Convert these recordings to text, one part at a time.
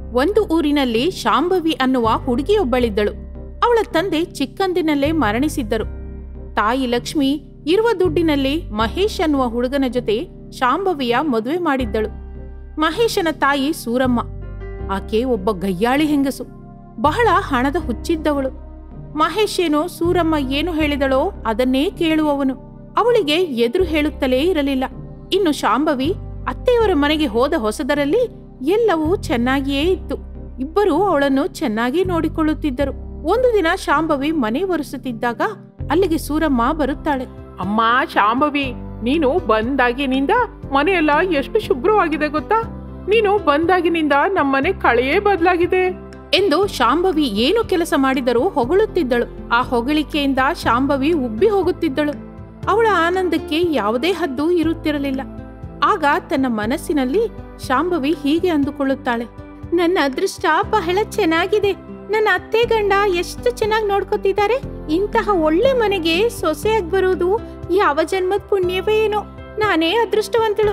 ಒಂದು ಊರಿನಲ್ಲಿ ಶಾಂಭವಿ ಅನ್ನುವ ಹುಡುಗಿಯೊಬ್ಬಳಿದ್ದಳು ಅವಳ ತಂದೆ ಚಿಕ್ಕಂದಿನಲ್ಲೇ ಮರಣಿಸಿದ್ದರು ತಾಯಿ ಲಕ್ಷ್ಮಿ ಇರುವ ದುಡ್ಡಿನಲ್ಲಿ ಮಹೇಶ್ ಅನ್ನುವ ಹುಡುಗನ ಜೊತೆ ಶಾಂಭವಿಯ ಮದುವೆ ಮಾಡಿದ್ದಳು ಮಹೇಶನ ತಾಯಿ ಸೂರಮ್ಮ ಆಕೆ ಒಬ್ಬ ಗಯ್ಯಾಳಿ ಹೆಂಗಸು ಬಹಳ ಹಣದ ಹುಚ್ಚಿದ್ದವಳು ಮಹೇಶ್ ಏನೋ ಸೂರಮ್ಮ ಏನು ಹೇಳಿದಳೋ ಅದನ್ನೇ ಕೇಳುವವನು ಅವಳಿಗೆ ಎದುರು ಹೇಳುತ್ತಲೇ ಇರಲಿಲ್ಲ ಇನ್ನು ಶಾಂಭವಿ ಅತ್ತೆಯವರ ಮನೆಗೆ ಹೋದ ಹೊಸದರಲ್ಲಿ ಎಲ್ಲವೂ ಚೆನ್ನಾಗಿಯೇ ಇತ್ತು ಇಬ್ಬರೂ ಅವಳನ್ನು ಚೆನ್ನಾಗಿ ನೋಡಿಕೊಳ್ಳುತ್ತಿದ್ದರು ಒಂದು ದಿನ ಶಾಂಭವಿ ಮನೆ ಒರೆಸುತ್ತಿದ್ದಾಗ ಅಲ್ಲಿಗೆ ಸೂರಮ್ಮ ಬರುತ್ತಾಳೆ ಅಮ್ಮ ಶಾಂಭವಿ ನೀನು ಬಂದಾಗಿನಿಂದ ಮನೆಯೆಲ್ಲ ಎಷ್ಟು ಶುಭ್ರವಾಗಿದೆ ಗೊತ್ತಾ ನೀನು ಬಂದಾಗಿನಿಂದ ನಮ್ಮನೆ ಕಳೆಯೇ ಬದಲಾಗಿದೆ ಎಂದು ಶಾಂಭವಿ ಏನು ಕೆಲಸ ಮಾಡಿದರೂ ಹೊಗಳುತ್ತಿದ್ದಳು ಆ ಹೊಗಳಿಕೆಯಿಂದ ಶಾಂಭವಿ ಉಬ್ಬಿ ಹೋಗುತ್ತಿದ್ದಳು ಅವಳ ಆನಂದಕ್ಕೆ ಯಾವುದೇ ಹದ್ದು ಇರುತ್ತಿರಲಿಲ್ಲ ಆಗ ತನ್ನ ಮನಸ್ಸಿನಲ್ಲಿ ಶಾಂಭವಿ ಹೀಗೆ ಅಂದುಕೊಳ್ಳುತ್ತಾಳೆ ನನ್ನ ಅದೃಷ್ಟ ಬಹಳ ಚೆನ್ನಾಗಿದೆ ನನ್ನ ಅತ್ತೆ ಗಂಡ ಎಷ್ಟು ಚೆನ್ನಾಗಿ ನೋಡ್ಕೊತಿದ್ದಾರೆ ಇಂತಹ ಒಳ್ಳೆ ಮನೆಗೆ ಸೊಸೆಯಾಗಿ ಬರುವುದು ಯಾವ ಜನ್ಮದ ಪುಣ್ಯವೇ ಏನೋ ನಾನೇ ಅದೃಷ್ಟವಂತಳು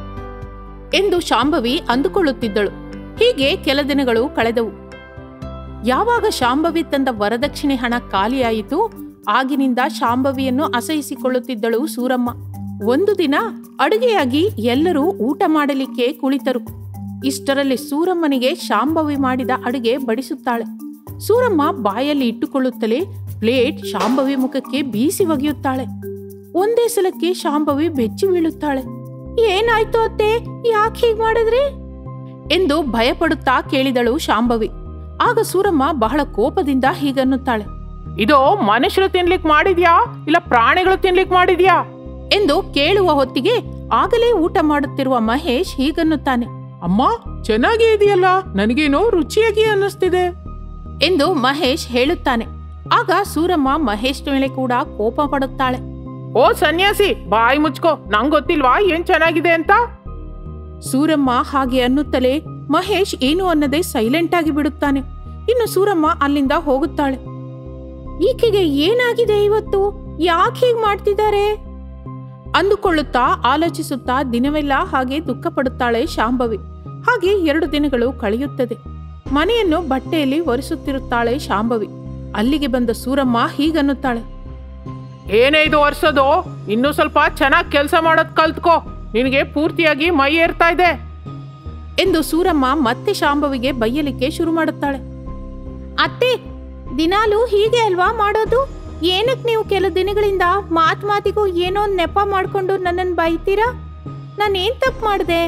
ಎಂದು ಶಾಂಭವಿ ಅಂದುಕೊಳ್ಳುತ್ತಿದ್ದಳು ಹೀಗೆ ಕೆಲ ದಿನಗಳು ಕಳೆದವು ಯಾವಾಗ ಶಾಂಭವಿ ತಂದ ವರದಕ್ಷಿಣೆ ಹಣ ಖಾಲಿಯಾಯಿತು ಆಗಿನಿಂದ ಶಾಂಭವಿಯನ್ನು ಅಸಹಿಸಿಕೊಳ್ಳುತ್ತಿದ್ದಳು ಸೂರಮ್ಮ ಒಂದು ದಿನ ಅಡುಗೆಯಾಗಿ ಎಲ್ಲರೂ ಊಟ ಮಾಡಲಿಕ್ಕೆ ಕುಳಿತರು ಇಷ್ಟರಲ್ಲಿ ಸೂರಮ್ಮನಿಗೆ ಶಾಂಭವಿ ಮಾಡಿದ ಅಡುಗೆ ಬಡಿಸುತ್ತಾಳೆ ಸೂರಮ್ಮ ಬಾಯಲ್ಲಿ ಇಟ್ಟುಕೊಳ್ಳುತ್ತಲೇ ಪ್ಲೇಟ್ ಶಾಂಭವಿ ಮುಖಕ್ಕೆ ಬೀಸಿ ಒಗೆಯುತ್ತಾಳೆ ಒಂದೇ ಸಲಕ್ಕೆ ಶಾಂಭವಿ ಬೆಚ್ಚಿ ಬೀಳುತ್ತಾಳೆ ಏನಾಯ್ತು ಅತ್ತೆ ಯಾಕೆ ಹೀಗ್ ಮಾಡಿದ್ರಿ ಎಂದು ಭಯಪಡುತ್ತಾ ಕೇಳಿದಳು ಶಾಂಭವಿ ಆಗ ಸೂರಮ್ಮ ಬಹಳ ಕೋಪದಿಂದ ಹೀಗನ್ನುತ್ತಾಳೆ ಇದು ಮನುಷ್ಯರು ತಿನ್ಲಿಕ್ ಮಾಡಿದ್ಯಾ ಇಲ್ಲ ಪ್ರಾಣಿಗಳು ತಿನ್ಲಿಕ್ ಮಾಡಿದ್ಯಾ ಎಂದು ಕೇಳುವ ಹೊತ್ತಿಗೆ ಆಗಲೇ ಊಟ ಮಾಡುತ್ತಿರುವ ಮಹೇಶ್ ಹೀಗನ್ನುತ್ತಾನೆ ಅಮ್ಮ ಚೆನ್ನಾಗಿ ಇದೆಯಲ್ಲ ನನಗೇನೋ ರುಚಿಯಾಗಿ ಅನ್ನಿಸ್ತಿದೆ ಎಂದು ಮಹೇಶ್ ಹೇಳುತ್ತಾನೆ ಆಗ ಸೂರಮ್ಮ ಮಹೇಶ್ ಮೇಲೆ ಕೂಡ ಕೋಪ ಪಡುತ್ತಾಳೆ ಓ ಸನ್ಯಾಸಿ ಬಾಯಿ ಮುಚ್ಕೋ ನಂಗ್ ಗೊತ್ತಿಲ್ವಾ ಏನ್ ಚೆನ್ನಾಗಿದೆ ಅಂತ ಸೂರಮ್ಮ ಹಾಗೆ ಅನ್ನುತ್ತಲೇ ಮಹೇಶ್ ಏನು ಅನ್ನದೆ ಸೈಲೆಂಟ್ ಆಗಿ ಬಿಡುತ್ತಾನೆ ಇನ್ನು ಸೂರಮ್ಮ ಅಲ್ಲಿಂದ ಹೋಗುತ್ತಾಳೆ ಈಕೆಗೆ ಏನಾಗಿದೆ ಇವತ್ತು ಯಾಕೆ ಹೀಗೆ ಮಾಡ್ತಿದ್ದಾರೆ ಅಂದುಕೊಳ್ಳುತ್ತಾ ಆಲೋಚಿಸುತ್ತಾ ದಿನವೆಲ್ಲ ಹಾಗೆ ದುಃಖ ಪಡುತ್ತಾಳೆ ಶಾಂಭವಿ ಹಾಗೆ ಎರಡು ದಿನಗಳು ಕಳೆಯುತ್ತದೆ ಮನೆಯನ್ನು ಬಟ್ಟೆಯಲ್ಲಿ ಒರೆಸುತ್ತಿರುತ್ತಾಳೆ ಶಾಂಭವಿ ಅಲ್ಲಿಗೆ ಬಂದ ಸೂರಮ್ಮ ಹೀಗನ್ನುತ್ತಾಳೆ ಏನೇ ಇದು ಒರ್ಸೋದು ಇನ್ನೂ ಸ್ವಲ್ಪ ಚೆನ್ನಾಗಿ ಕೆಲಸ ಮಾಡೋದ್ ಕಲ್ತ್ಕೋ ನಿನಗೆ ಪೂರ್ತಿಯಾಗಿ ಮೈ ಏರ್ತಾ ಇದೆ ಎಂದು ಸೂರಮ್ಮ ಮತ್ತೆ ಶಾಂಭವಿಗೆ ಬೈಯಲಿಕ್ಕೆ ಶುರು ಮಾಡುತ್ತಾಳೆ ಅತ್ತೆ ದಿನಾಲು ಹೀಗೆ ಅಲ್ವಾ ಮಾಡೋದು ಏನಕ್ ನೀವು ಕೆಲ ದಿನಗಳಿಂದ ಮಾತ್ ಮಾತಿಗೂ ಏನೋ ಒಂದ್ ನೆಪ ಮಾಡ್ಕೊಂಡು ನನ್ನನ್ನು ಬೈತೀರಾ ನಾನೇನ್ ತಪ್ಪು ಮಾಡಿದೆ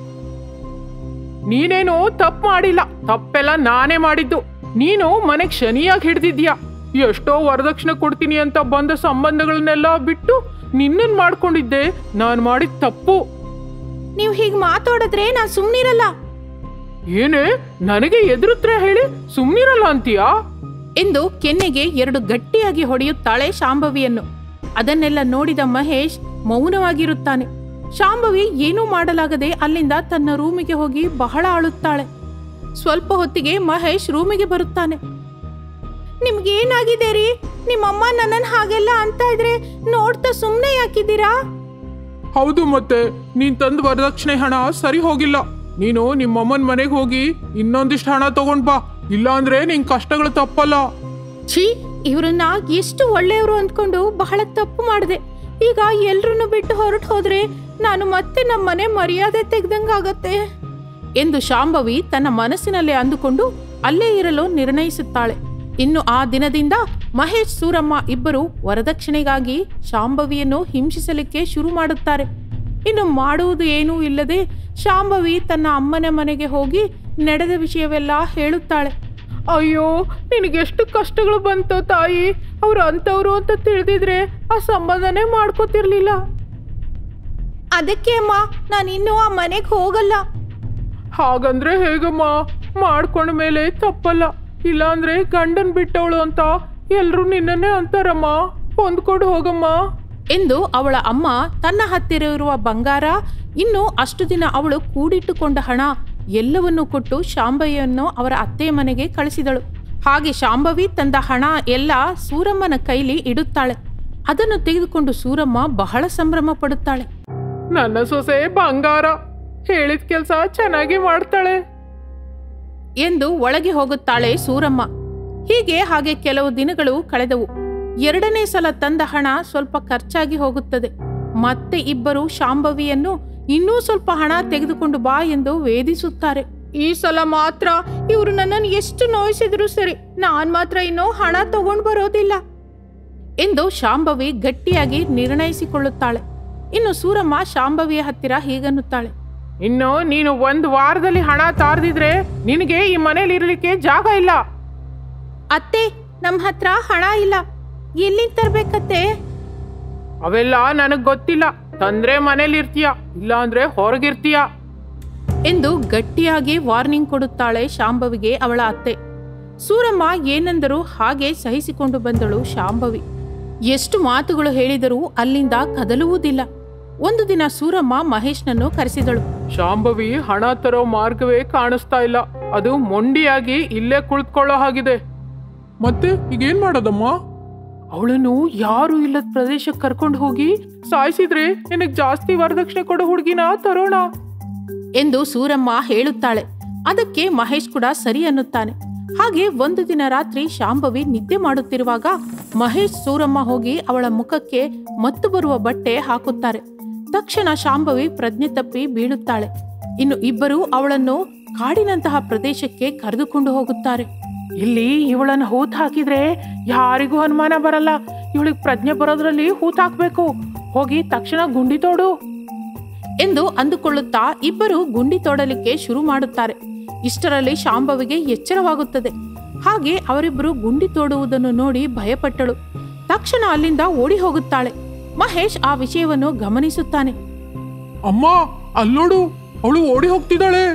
ನೀನೇನು ತಪ್ಪು ಮಾಡಿಲ್ಲ ತಪ್ಪೆಲ್ಲ ನಾನೇ ಮಾಡಿದ್ದು ನೀನು ಮನೆಗ್ ಶನಿಯಾಗಿ ಹಿಡ್ದಿದ್ಯಾ ಎಷ್ಟೋ ವರದಕ್ಷಿಣೆ ಕೊಡ್ತೀನಿ ಅಂತ ಬಂದ ಸಂಬಂಧಗಳನ್ನೆಲ್ಲ ಬಿಟ್ಟು ನಿನ್ನನ್ ಮಾಡ್ಕೊಂಡಿದ್ದೆ ನಾನ್ ಮಾಡಿದ ತಪ್ಪು ನೀವು ಹೀಗೆ ಮಾತಾಡಿದ್ರೆ ನಾನು ಸುಮ್ಮನಿರಲ್ಲ ಏನೇ ನನಗೆ ಎದುರುತ್ತರ ಹೇಳಿ ಸುಮ್ನಿರಲ್ಲ ಅಂತೀಯಾ ಎಂದು ಕೆನ್ನೆಗೆ ಎರಡು ಗಟ್ಟಿಯಾಗಿ ಹೊಡೆಯುತ್ತಾಳೆ ಶಾಂಭವಿಯನ್ನು ಅದನ್ನೆಲ್ಲ ನೋಡಿದ ಮಹೇಶ್ ಮೌನವಾಗಿರುತ್ತಾನೆ ಶಾಂಭವಿ ಏನೂ ಮಾಡಲಾಗದೆ ಅಲ್ಲಿಂದ ತನ್ನ ರೂಮಿಗೆ ಹೋಗಿ ಬಹಳ ಅಳುತ್ತಾಳೆ ಸ್ವಲ್ಪ ಹೊತ್ತಿಗೆ ಮಹೇಶ್ ರೂಮಿಗೆ ಬರುತ್ತಾನೆ ನಿಮ್ಗೇನಾಗಿದೆ ರೀ ನಿಮ್ಮಮ್ಮ ನನ್ನನ್ನು ಹಾಗೆಲ್ಲ ಅಂತ ಇದ್ರೆ ನೋಡ್ತಾ ಸುಮ್ಮನೆ ಯಾಕಿದ್ದೀರಾ ಹೌದು ಮತ್ತೆ ನೀನ್ ತಂದ ವರದಕ್ಷಿಣೆ ಹಣ ಸರಿ ಹೋಗಿಲ್ಲ ನೀನು ನಿಮ್ಮಮ್ಮನ ಮನೆಗೆ ಹೋಗಿ ಇನ್ನೊಂದಿಷ್ಟು ಹಣ ತಗೊಂಡ್ ಬಾ ಇಲ್ಲಾಂದ್ರೆ ನಿನ್ ಕಷ್ಟಗಳು ತಪ್ಪಲ್ಲ ಛೀ ಇವ್ರನ್ನ ಎಷ್ಟು ಒಳ್ಳೆಯವರು ಅಂದ್ಕೊಂಡು ಬಹಳ ತಪ್ಪು ಮಾಡಿದೆ ಈಗ ಎಲ್ರನ್ನು ಬಿಟ್ಟು ಹೊರಟು ಹೋದ್ರೆ ನಾನು ಮತ್ತೆ ನಮ್ಮ ಮನೆ ಮರ್ಯಾದೆ ತೆಗ್ದಂಗಾಗತ್ತೆ ಎಂದು ಶಾಂಭವಿ ತನ್ನ ಮನಸ್ಸಿನಲ್ಲೇ ಅಂದುಕೊಂಡು ಅಲ್ಲೇ ಇರಲು ನಿರ್ಣಯಿಸುತ್ತಾಳೆ ಇನ್ನು ಆ ದಿನದಿಂದ ಮಹೇಶ್ ಸೂರಮ್ಮ ಇಬ್ಬರು ವರದಕ್ಷಿಣೆಗಾಗಿ ಶಾಂಭವಿಯನ್ನು ಹಿಂಸಿಸಲಿಕ್ಕೆ ಶುರು ಮಾಡುತ್ತಾರೆ ಇನ್ನು ಮಾಡುವುದು ಏನೂ ಇಲ್ಲದೆ ಶಾಂಭವಿ ತನ್ನ ಅಮ್ಮನ ಮನೆಗೆ ಹೋಗಿ ನಡೆದ ವಿಷಯವೆಲ್ಲ ಹೇಳುತ್ತಾಳೆ ಅಯ್ಯೋ ನಿನಗೆಷ್ಟು ಕಷ್ಟಗಳು ಬಂತು ತಾಯಿ ಅವ್ರು ಅಂತವ್ರು ಅಂತ ತಿಳಿದಿದ್ರೆ ಆ ಸಂಬಂಧನೇ ಮಾಡ್ಕೋತಿರ್ಲಿಲ್ಲ ಅದಕ್ಕೆ ಅಮ್ಮ ನಾನು ಇನ್ನೂ ಆ ಮನೆಗೆ ಹೋಗಲ್ಲ ಹಾಗಂದ್ರೆ ಹೇಗಮ್ಮ ಮಾಡ್ಕೊಂಡ ಮೇಲೆ ತಪ್ಪಲ್ಲ ಇಲ್ಲಾಂದ್ರೆ ಗಂಡನ್ ಬಿಟ್ಟವಳು ಅಂತ ಎಲ್ರು ನಿನ್ನನ್ನೇ ಅಂತಾರಮ್ಮ ಹೊಂದ್ಕೊಂಡು ಹೋಗಮ್ಮ ಎಂದು ಅವಳ ಅಮ್ಮ ತನ್ನ ಹತ್ತಿರ ಇರುವ ಬಂಗಾರ ಇನ್ನು ಅಷ್ಟು ದಿನ ಅವಳು ಕೂಡಿಟ್ಟುಕೊಂಡ ಹಣ ಎಲ್ಲವನ್ನೂ ಕೊಟ್ಟು ಶಾಂಭವಿಯನ್ನು ಅವರ ಅತ್ತೆಯ ಮನೆಗೆ ಕಳಿಸಿದಳು ಹಾಗೆ ಶಾಂಭವಿ ತಂದ ಹಣ ಎಲ್ಲ ಸೂರಮ್ಮನ ಕೈಲಿ ಇಡುತ್ತಾಳೆ ಅದನ್ನು ತೆಗೆದುಕೊಂಡು ಸೂರಮ್ಮ ಬಹಳ ಸಂಭ್ರಮ ಪಡುತ್ತಾಳೆ ನನ್ನ ಸೊಸೆ ಬಂಗಾರ ಹೇಳಿದ ಕೆಲಸ ಚೆನ್ನಾಗಿ ಮಾಡ್ತಾಳೆ ಎಂದು ಒಳಗೆ ಹೋಗುತ್ತಾಳೆ ಸೂರಮ್ಮ ಹೀಗೆ ಹಾಗೆ ಕೆಲವು ದಿನಗಳು ಕಳೆದವು ಎರಡನೇ ಸಲ ತಂದ ಹಣ ಸ್ವಲ್ಪ ಖರ್ಚಾಗಿ ಹೋಗುತ್ತದೆ ಮತ್ತೆ ಇಬ್ಬರು ಶಾಂಭವಿಯನ್ನು ಇನ್ನೂ ಸ್ವಲ್ಪ ಹಣ ತೆಗೆದುಕೊಂಡು ಬಾ ಎಂದು ವೇದಿಸುತ್ತಾರೆ ಈ ಸಲ ಮಾತ್ರ ಇವರು ನನ್ನನ್ನು ಎಷ್ಟು ನೋಯಿಸಿದ್ರು ಸರಿ ನಾನ್ ಮಾತ್ರ ಇನ್ನೂ ಹಣ ತಗೊಂಡು ಬರೋದಿಲ್ಲ ಎಂದು ಶಾಂಭವಿ ಗಟ್ಟಿಯಾಗಿ ನಿರ್ಣಯಿಸಿಕೊಳ್ಳುತ್ತಾಳೆ ಇನ್ನು ಸೂರಮ್ಮ ಶಾಂಭವಿಯ ಹತ್ತಿರ ಹೀಗನ್ನುತ್ತಾಳೆ ಇನ್ನು ನೀನು ಒಂದು ವಾರದಲ್ಲಿ ಹಣ ತಾರ್ದಿದ್ರೆ ನಿನಗೆ ಈ ಮನೇಲಿ ಇರ್ಲಿಕ್ಕೆ ಜಾಗ ಇಲ್ಲ ಅತ್ತೆ ನಮ್ಮ ಹತ್ರ ಹಣ ಇಲ್ಲ ಎಲ್ಲಿಂದ ತರ್ಬೇಕತ್ತೆ ಅವೆಲ್ಲ ನನಗ್ ಗೊತ್ತಿಲ್ಲ ತಂದ್ರೆ ಮನೇಲಿ ಇರ್ತೀಯ ಇಲ್ಲ ಅಂದ್ರೆ ಹೊರಗಿರ್ತೀಯ ಎಂದು ಗಟ್ಟಿಯಾಗಿ ವಾರ್ನಿಂಗ್ ಕೊಡುತ್ತಾಳೆ ಶಾಂಭವಿಗೆ ಅವಳ ಅತ್ತೆ ಸೂರಮ್ಮ ಏನೆಂದರೂ ಹಾಗೆ ಸಹಿಸಿಕೊಂಡು ಬಂದಳು ಶಾಂಭವಿ ಎಷ್ಟು ಮಾತುಗಳು ಹೇಳಿದರೂ ಅಲ್ಲಿಂದ ಕದಲುವುದಿಲ್ಲ ಒಂದು ದಿನ ಸೂರಮ್ಮ ಮಹೇಶ್ನನ್ನು ಕರೆಸಿದಳು ಶಾಂಭವಿ ಹಣ ತರೋ ಮಾರ್ಗವೇ ಕಾಣಿಸ್ತಾ ಇಲ್ಲ ಅದು ಮೊಂಡಿಯಾಗಿ ಇಲ್ಲೇ ಕುಳಿತುಕೊಳ್ಳೋ ಹಾಗಿದೆ ಮತ್ತೆ ಈಗೇನ್ ಮಾಡೋದಮ್ಮ ಅವಳನ್ನು ಯಾರು ಇಲ್ಲದ ಪ್ರದೇಶಕ್ಕೆ ಕರ್ಕೊಂಡು ಹೋಗಿ ಸಾಯಿಸಿದ್ರೆ ನಿನಗ್ ಜಾಸ್ತಿ ವರದಕ್ಷಿಣೆ ಕೊಡೋ ಹುಡುಗಿನ ತರೋಣ ಎಂದು ಸೂರಮ್ಮ ಹೇಳುತ್ತಾಳೆ ಅದಕ್ಕೆ ಮಹೇಶ್ ಕೂಡ ಸರಿ ಅನ್ನುತ್ತಾನೆ ಹಾಗೆ ಒಂದು ದಿನ ರಾತ್ರಿ ಶಾಂಭವಿ ನಿದ್ದೆ ಮಾಡುತ್ತಿರುವಾಗ ಮಹೇಶ್ ಸೂರಮ್ಮ ಹೋಗಿ ಅವಳ ಮುಖಕ್ಕೆ ಮತ್ತು ಬರುವ ಬಟ್ಟೆ ಹಾಕುತ್ತಾರೆ ತಕ್ಷಣ ಶಾಂಭವಿ ಪ್ರಜ್ಞೆ ತಪ್ಪಿ ಬೀಳುತ್ತಾಳೆ ಇನ್ನು ಇಬ್ಬರು ಅವಳನ್ನು ಕಾಡಿನಂತಹ ಪ್ರದೇಶಕ್ಕೆ ಕರೆದುಕೊಂಡು ಹೋಗುತ್ತಾರೆ ಇಲ್ಲಿ ಇವಳನ್ನ ಹೂತ್ ಹಾಕಿದ್ರೆ ಯಾರಿಗೂ ಅನುಮಾನ ಬರಲ್ಲ ಇವಳಿಗೆ ಪ್ರಜ್ಞೆ ಬರೋದ್ರಲ್ಲಿ ಹೂತ್ ಹಾಕ್ಬೇಕು ಹೋಗಿ ತಕ್ಷಣ ಗುಂಡಿ ತೋಡು ಎಂದು ಅಂದುಕೊಳ್ಳುತ್ತಾ ಇಬ್ಬರು ಗುಂಡಿ ತೋಡಲಿಕ್ಕೆ ಶುರು ಮಾಡುತ್ತಾರೆ ಇಷ್ಟರಲ್ಲಿ ಶಾಂಭವಿಗೆ ಎಚ್ಚರವಾಗುತ್ತದೆ ಹಾಗೆ ಅವರಿಬ್ಬರು ಗುಂಡಿ ತೋಡುವುದನ್ನು ನೋಡಿ ಭಯಪಟ್ಟಳು ತಕ್ಷಣ ಅಲ್ಲಿಂದ ಓಡಿ ಹೋಗುತ್ತಾಳೆ ಮಹೇಶ್ ಆ ವಿಷಯವನ್ನು ಗಮನಿಸುತ್ತಾನೆ ಅಮ್ಮ ಅಲ್ಲೋಡು ಅವಳು ಓಡಿ ಹೋಗ್ತಿದ್ದಾಳೆ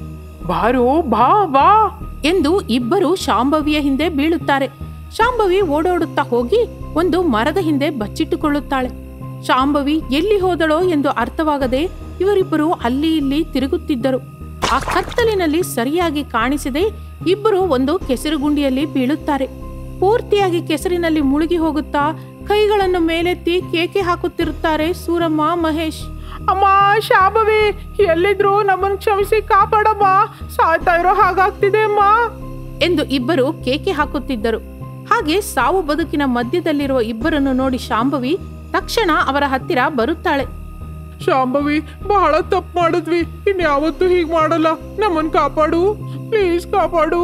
ಬಾರು ಬಾ ಬಾ ಎಂದು ಇಬ್ಬರು ಶಾಂಭವಿಯ ಹಿಂದೆ ಬೀಳುತ್ತಾರೆ ಶಾಂಭವಿ ಓಡೋಡುತ್ತಾ ಹೋಗಿ ಒಂದು ಮರದ ಹಿಂದೆ ಬಚ್ಚಿಟ್ಟುಕೊಳ್ಳುತ್ತಾಳೆ ಶಾಂಭವಿ ಎಲ್ಲಿ ಹೋದಳೋ ಎಂದು ಅರ್ಥವಾಗದೆ ಇವರಿಬ್ಬರು ಅಲ್ಲಿ ಇಲ್ಲಿ ತಿರುಗುತ್ತಿದ್ದರು ಆ ಕತ್ತಲಿನಲ್ಲಿ ಸರಿಯಾಗಿ ಕಾಣಿಸದೆ ಇಬ್ಬರು ಒಂದು ಕೆಸರುಗುಂಡಿಯಲ್ಲಿ ಬೀಳುತ್ತಾರೆ ಪೂರ್ತಿಯಾಗಿ ಕೆಸರಿನಲ್ಲಿ ಮುಳುಗಿ ಹೋಗುತ್ತಾ ಕೈಗಳನ್ನು ಮೇಲೆತ್ತಿ ಕೇಕೆ ಹಾಕುತ್ತಿರುತ್ತಾರೆ ಸೂರಮ್ಮ ಮಹೇಶ್ ಅಮ್ಮ ಶಾಂಭವಿ ಎಲ್ಲಿದ್ರು ನಮ್ಮನ್ ಕ್ಷಮಿಸಿ ಕಾಪಾಡಮ್ಮ ಸಾಯ್ತಾ ಇರೋ ಹಾಗಾಗ್ತಿದೆ ಅಮ್ಮ ಎಂದು ಇಬ್ಬರು ಕೇಕೆ ಹಾಕುತ್ತಿದ್ದರು ಹಾಗೆ ಸಾವು ಬದುಕಿನ ಮಧ್ಯದಲ್ಲಿರುವ ಇಬ್ಬರನ್ನು ನೋಡಿ ಶಾಂಭವಿ ತಕ್ಷಣ ಅವರ ಹತ್ತಿರ ಬರುತ್ತಾಳೆ ಶಾಂಭವಿ ಬಹಳ ತಪ್ಪು ಮಾಡಿದ್ವಿ ಇನ್ಯಾವತ್ತೂ ಹೀಗ್ ಮಾಡಲ್ಲ ನಮ್ಮನ್ ಕಾಪಾಡು ಪ್ಲೀಸ್ ಕಾಪಾಡು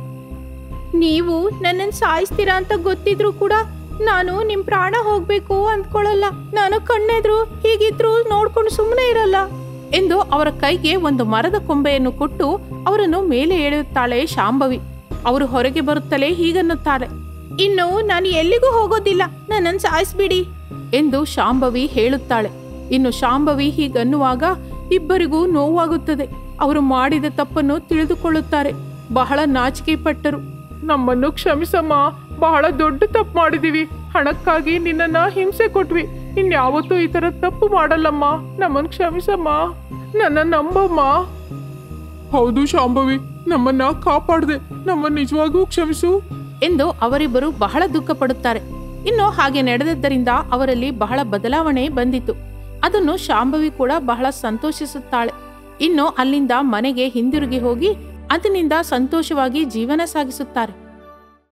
ನೀವು ನನ್ನನ್ನು ಸಾಯಿಸ್ತೀರಾ ಅಂತ ಗೊತ್ತಿದ್ರು ಕೂಡ ನಾನು ನಿಮ್ ಪ್ರಾಣ ಹೋಗ್ಬೇಕು ಅಂದ್ಕೊಳ್ಳಲ್ಲ ನಾನು ಕಣ್ಣೆದ್ರು ಹೀಗಿದ್ರು ನೋಡ್ಕೊಂಡು ಸುಮ್ಮನೆ ಇರಲ್ಲ ಎಂದು ಅವರ ಕೈಗೆ ಒಂದು ಮರದ ಕೊಂಬೆಯನ್ನು ಕೊಟ್ಟು ಅವರನ್ನು ಮೇಲೆ ಎಳೆಯುತ್ತಾಳೆ ಶಾಂಭವಿ ಅವರು ಹೊರಗೆ ಬರುತ್ತಲೇ ಹೀಗನ್ನುತ್ತಾರೆ ಇನ್ನು ನಾನು ಎಲ್ಲಿಗೂ ಹೋಗೋದಿಲ್ಲ ನನ್ನನ್ನು ಸಾಯಿಸ್ಬಿಡಿ ಎಂದು ಶಾಂಭವಿ ಹೇಳುತ್ತಾಳೆ ಇನ್ನು ಶಾಂಭವಿ ಹೀಗನ್ನುವಾಗ ಇಬ್ಬರಿಗೂ ನೋವಾಗುತ್ತದೆ ಅವರು ಮಾಡಿದ ತಪ್ಪನ್ನು ತಿಳಿದುಕೊಳ್ಳುತ್ತಾರೆ ಬಹಳ ನಾಚಿಕೆ ಪಟ್ಟರು ನಮ್ಮನ್ನು ಕ್ಷಮಿಸಮ್ಮ ಬಹಳ ದೊಡ್ಡ ತಪ್ಪು ಮಾಡಿದೀವಿ ಹಣಕ್ಕಾಗಿ ನಿನ್ನನ್ನ ಹಿಂಸೆ ಕೊಟ್ವಿ ಇನ್ಯಾವತ್ತೂ ಈ ತರ ತಪ್ಪು ಮಾಡಲ್ಲಮ್ಮ ನಮ್ಮನ್ ಕ್ಷಮಿಸಮ್ಮ ನನ್ನ ನಂಬಮ್ಮ ಹೌದು ಶಾಂಭವಿ ನಮ್ಮನ್ನ ಕಾಪಾಡ್ದೆ ನಮ್ಮನ್ನ ನಿಜವಾಗೂ ಕ್ಷಮಿಸು ಎಂದು ಅವರಿಬ್ಬರು ಬಹಳ ದುಃಖ ಪಡುತ್ತಾರೆ ಇನ್ನು ಹಾಗೆ ನಡೆದದ್ದರಿಂದ ಅವರಲ್ಲಿ ಬಹಳ ಬದಲಾವಣೆ ಬಂದಿತು ಅದನ್ನು ಶಾಂಭವಿ ಕೂಡ ಬಹಳ ಸಂತೋಷಿಸುತ್ತಾಳೆ ಇನ್ನು ಅಲ್ಲಿಂದ ಮನೆಗೆ ಹಿಂದಿರುಗಿ ಹೋಗಿ ಅದನಿಂದ ಸಂತೋಷವಾಗಿ ಜೀವನ ಸಾಗಿಸುತ್ತಾರೆ